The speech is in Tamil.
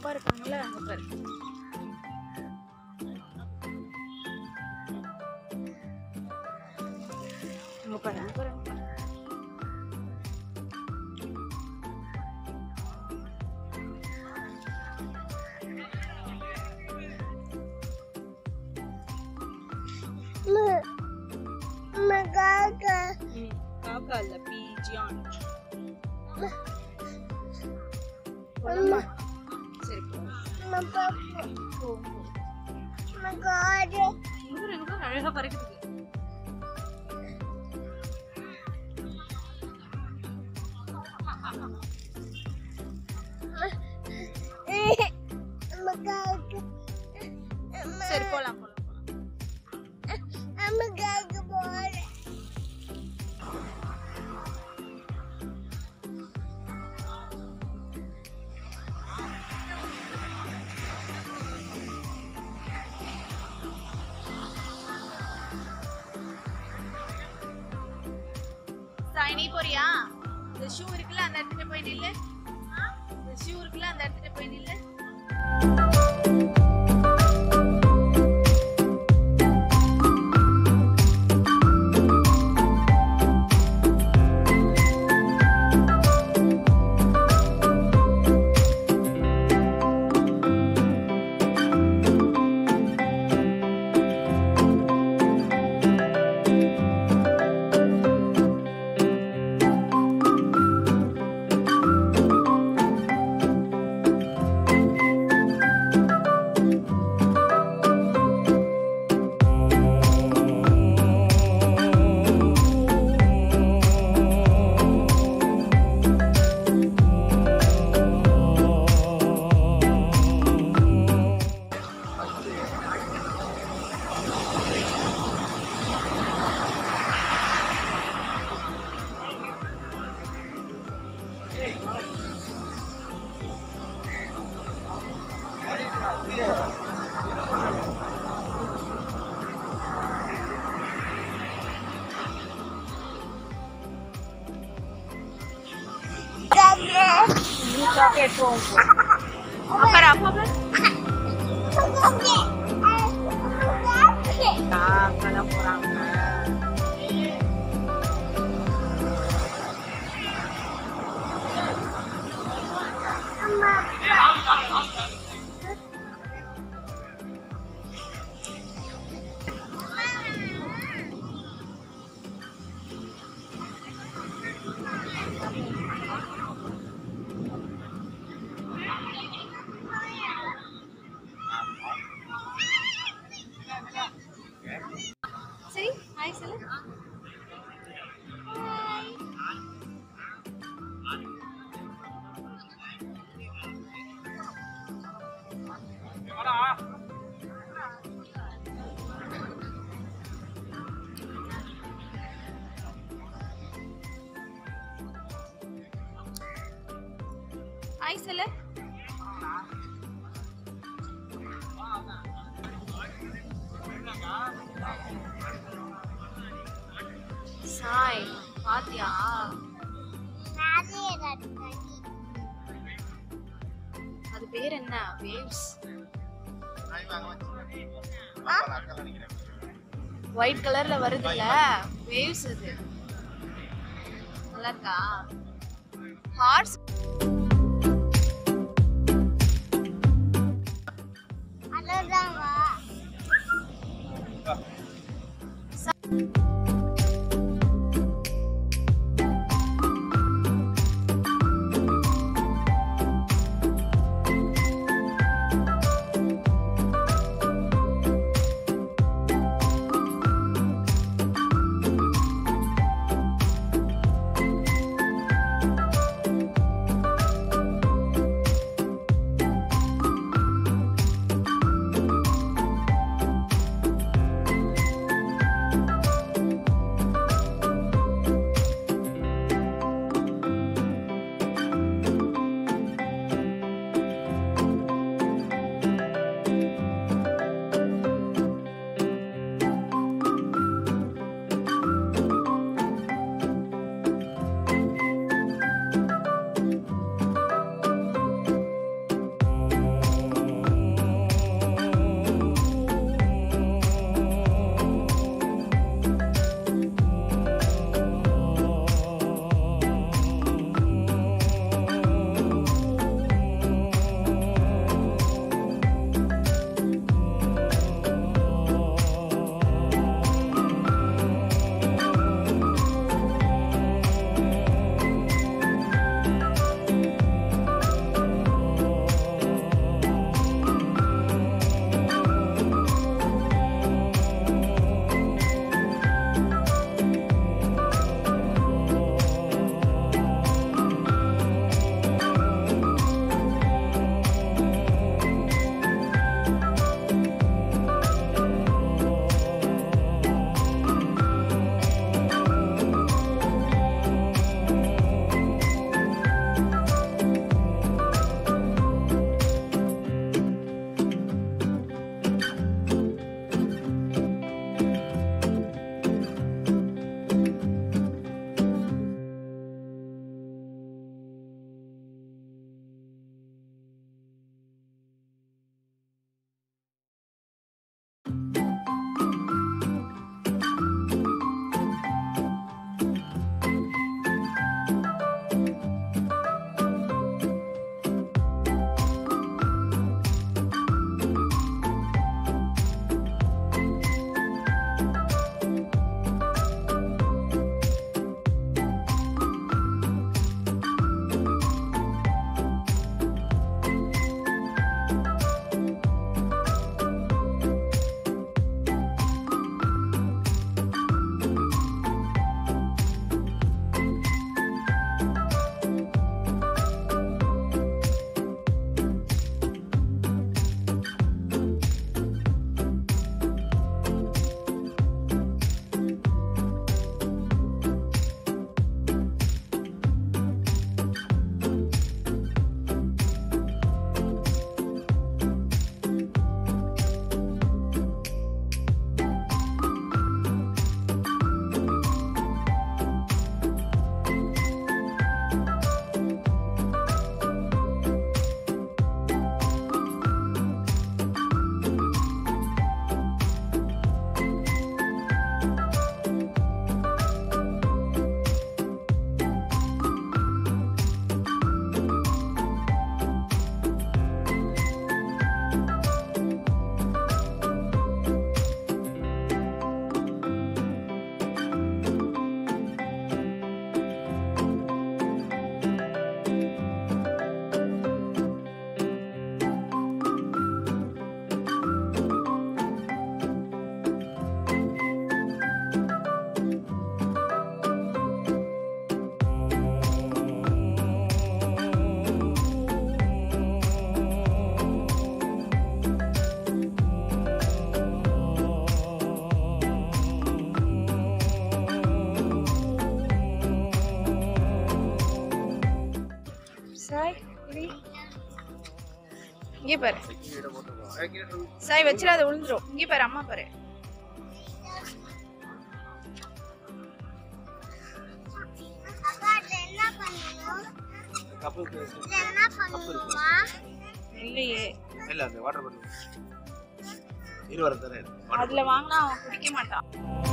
அப்பா இருக்காங்கல்ல அங்க பாரு அங்க பாரு அங்க பாரு அங்க பாரு. ம், காக்கா இல்ல பீஜியான் போலாமா? சரி போ போ, போ. இங்க பாரு, இங்க பாரு, அழகா பறக்குது சரி போலாம் போலாம் போலாம் சாய் நீ போறியா இந்த ஷூ இருக்குல்ல அந்த இடத்துல போய் நில்லு இந்த ஷூ இருக்குல்ல அந்த இடத்துல போய் நில்லு சாக்லேட் போ அப்புறம் அப்பா பாரு காக்கெல்லாம் போறாங்க சரி ஹாய் சொல்லு ஹாய் சொல்லு சாய் பாத்தியா அது பேர் என்ன வேவ்ஸ் ஒயிட் கலர்ல வருதுல்ல வேவ்ஸ் அது நல்லா இருக்கா ஹார்ஸ் இங்கே பாரு கீழே போட்டுருக்கோம் அது கீழே இருந்து சாய் வச்சிடாத விழுந்துரும் இங்கே பாரு அம்மா பாரு கப்பு இருக்கு. கப்பு இருக்கு. இல்லையே இல்ல அந்த வாட்டர் பாட்டில் இருவரை தரேன் அதுல வாங்கினா அவன் குடிக்க மாட்டான்